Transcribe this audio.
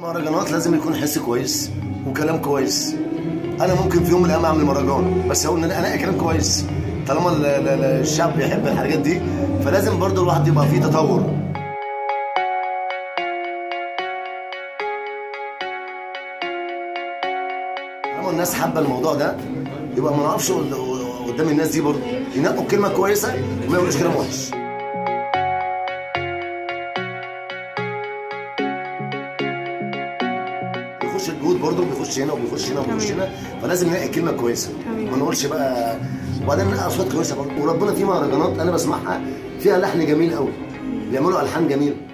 مهرجانات لازم يكون حس كويس وكلام كويس انا ممكن في يوم من الايام اعمل مهرجان بس هقول ان انا انقي كلام كويس طالما ال- ال- ال- الشعب بيحب الحاجات دي فلازم برضو الواحد يبقى فيه تطور طالما الناس حابه الموضوع ده يبقى ما نقفش قد- قدام الناس دي برضو ينقوا كلمه كويسه وما يقولوش كلام وحش بيخش الجهود برضه بيخش هنا وبيخش هنا وبيخش هنا فلازم نلاقي كلمه كويسه ما نقولش بقى وبعدين نلاقي اصوات كويسه برضه وربنا في مهرجانات انا بسمعها فيها لحن جميل قوي بيعملوا الحان جميل